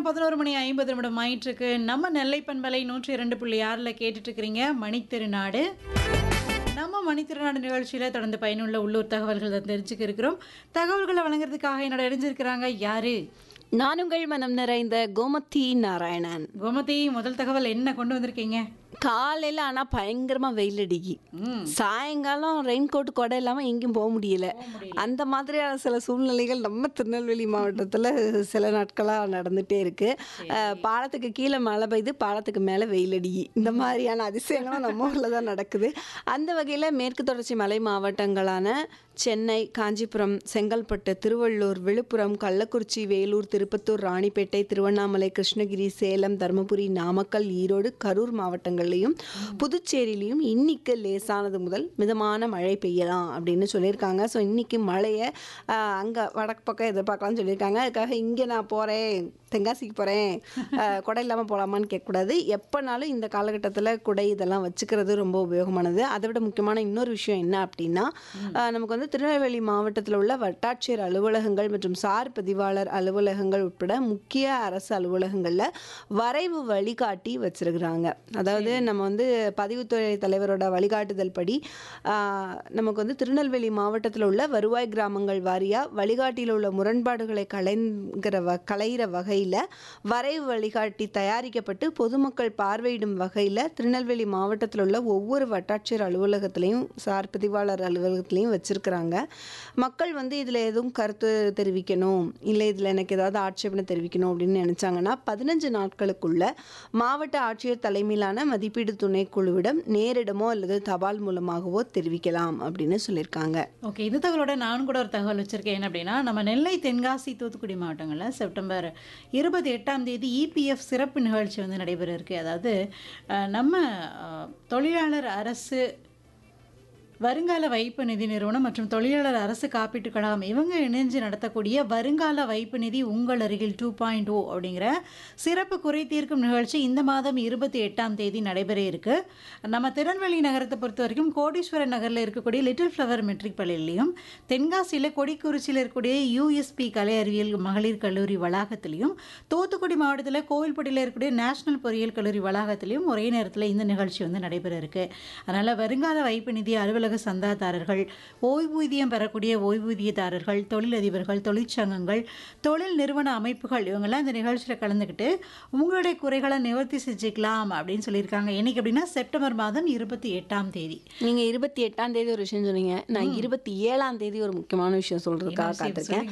நேரம் பதினோரு மணி ஐம்பது நிமிடம் ஆயிட்டிருக்கு நம்ம நெல்லை பண்பலை நூற்றி இரண்டு புள்ளி ஆறில் கேட்டுட்டு இருக்கிறீங்க மணித்திருநாடு நம்ம மணித்திருநாடு நிகழ்ச்சியில் தொடர்ந்து பயனுள்ள உள்ளூர் தகவல்கள் தான் தெரிஞ்சுக்க இருக்கிறோம் தகவல்களை வழங்குறதுக்காக என்னோட இணைஞ்சிருக்கிறாங்க யாரு நான் உங்கள் மனம் நிறைந்த கோமதி நாராயணன் கோமதி முதல் தகவல் என்ன கொண்டு வந்திருக்கீங்க காலையில் ஆனால் பயங்கரமாக வெயில் அடிக்கி ம் சாயங்காலம் ரெயின் கோட் கொடை இல்லாமல் எங்கேயும் போக முடியல அந்த மாதிரியான சில சூழ்நிலைகள் நம்ம திருநெல்வேலி மாவட்டத்தில் சில நாட்களாக நடந்துகிட்டே இருக்குது பாலத்துக்கு கீழே மழை பெய்யுது பாலத்துக்கு மேலே வெயில் அடிக்கி இந்த மாதிரியான அதிசயங்களும் நம்ம ஊரில் தான் நடக்குது அந்த வகையில் மேற்கு தொடர்ச்சி மலை மாவட்டங்களான சென்னை காஞ்சிபுரம் செங்கல்பட்டு திருவள்ளூர் விழுப்புரம் கள்ளக்குறிச்சி வேலூர் திருப்பத்தூர் ராணிப்பேட்டை திருவண்ணாமலை கிருஷ்ணகிரி சேலம் தருமபுரி நாமக்கல் ஈரோடு கரூர் மாவட்டங்கள்லையும் புதுச்சேரியிலையும் இன்னைக்கு லேசானது முதல் மிதமான மழை பெய்யலாம் அப்படின்னு சொல்லியிருக்காங்க ஸோ இன்னைக்கு மழையை அங்கே வடக்கு பக்கம் எதிர்பார்க்கலாம்னு சொல்லியிருக்காங்க அதுக்காக இங்கே நான் போகிறேன் தென்காசிக்கு போகிறேன் குடை இல்லாமல் போகலாமான்னு கேட்கக்கூடாது எப்போனாலும் இந்த காலகட்டத்தில் குடை இதெல்லாம் வச்சுக்கிறது ரொம்ப உபயோகமானது அதை விட முக்கியமான இன்னொரு விஷயம் என்ன அப்படின்னா அஹ், நமக்கு வந்து திருநெல்வேலி மாவட்டத்தில் உள்ள வட்டாட்சியர் அலுவலகங்கள் மற்றும் சார் பதிவாளர் அலுவலகங்கள் உட்பட முக்கிய அரசு அலுவலகங்களில் வரைவு வழிகாட்டி வச்சிருக்கிறாங்க அதாவது நம்ம வந்து பதிவுத்துறை தலைவரோட வழிகாட்டுதல் படி ஆஹ், நமக்கு வந்து திருநெல்வேலி மாவட்டத்தில் உள்ள வருவாய் கிராமங்கள் வாரியாக வழிகாட்டியில் உள்ள முரண்பாடுகளை கலைங்கிற வ களைகிற வகையில் வரைவு வழிகாட்டி தயாரிக்கப்பட்டு பொதுமக்கள் பார்வையிடும் வகையில் திருநெல்வேலி மாவட்டத்தில் உள்ள ஒவ்வொரு வட்டாட்சியர் அலுவலகத்திலையும் சார் பதிவாளர் அலுவலகத்திலையும் வச்சுருக்கிறாங்க மக்கள் வந்து இதில் எதுவும் கருத்து தெரிவிக்கணும் இல்லை இதில் எனக்கு ஏதாவது ஆட்சேபனை தெரிவிக்கணும் அப்படின்னு நினச்சாங்கன்னா பதினஞ்சு நாட்களுக்குள்ள மாவட்ட ஆட்சியர் தலைமையிலான மதிப்பீடு துணைக்குழுவிடம் நேரிடமோ அல்லது தபால் மூலமாகவோ தெரிவிக்கலாம் அப்படின்னு சொல்லியிருக்காங்க ஓகே இது தகவலோட நானும் கூட ஒரு தகவல் வச்சுருக்கேன் என்ன அப்படின்னா நம்ம நெல்லை தென்காசி தூத்துக்குடி மாவட்டங்களில் செப்டம்பர் இருபத்தி எட்டாம் தேதி இபிஎஃப் சிறப்பு நிகழ்ச்சி வந்து நடைபெற இருக்கு அதாவது அஹ், நம்ம அஹ், தொழிலாளர் அரசு வருங்கால வைப்பு நிதி நிறுவனம் மற்றும் தொழிலாளர் அரசு காப்பீட்டுக் கழகம் இவங்க இணைஞ்சு நடத்தக்கூடிய வருங்கால வைப்பு நிதி உங்கள் அருகில் டூ பாயிண்ட் ஓ அப்படிங்கிற சிறப்பு குறை தீர்க்கும் நிகழ்ச்சி இந்த மாதம் இருபத்தி எட்டாம் தேதி நடைபெற இருக்கு நம்ம திருநெல்வேலி நகரத்தை பொறுத்த வரைக்கும் கோடீஸ்வரன் நகரில் இருக்கக்கூடிய லிட்டில் ஃப்ளவர் மெட்ரிக் பள்ளியிலையும் தென்காசியில் கொடிக்குறிச்சியில் இருக்கக்கூடிய யூஎஸ்பி கலை அறிவியல் மகளிர் கல்லூரி வளாகத்திலையும் தூத்துக்குடி மாவட்டத்தில் கோவில்பட்டியில் இருக்கக்கூடிய நேஷனல் பொறியியல் கல்லூரி வளாகத்திலையும் ஒரே நேரத்தில் இந்த நிகழ்ச்சி வந்து நடைபெற இருக்கு அதனால் வருங்கால வைப்பு நிதி அலுவலக சந்தாதாரர்கள் ஓய்வூதியம் பெறக்கூடிய ஓய்வூதியதாரர்கள் தொழிலதிபர்கள் தொழிற்சங்கங்கள் தொழில் நிறுவன அமைப்புகள் இவங்கெல்லாம் இந்த நிகழ்ச்சியில் கலந்துக்கிட்டு உங்களுடைய குறைகளை நிவர்த்தி செஞ்சுக்கலாம் அப்படின்னு சொல்லியிருக்காங்க என்னைக்கு அப்படின்னா செப்டம்பர் மாதம் இருபத்தி எட்டாம் தேதி நீங்கள் இருபத்தி எட்டாம் தேதி ஒரு விஷயம் சொன்னீங்க நான் இருபத்தி ஏழாம் தேதி ஒரு முக்கியமான விஷயம் சொல்கிறதுக்காக என்ன விஷயம் காத்திருக்கேன்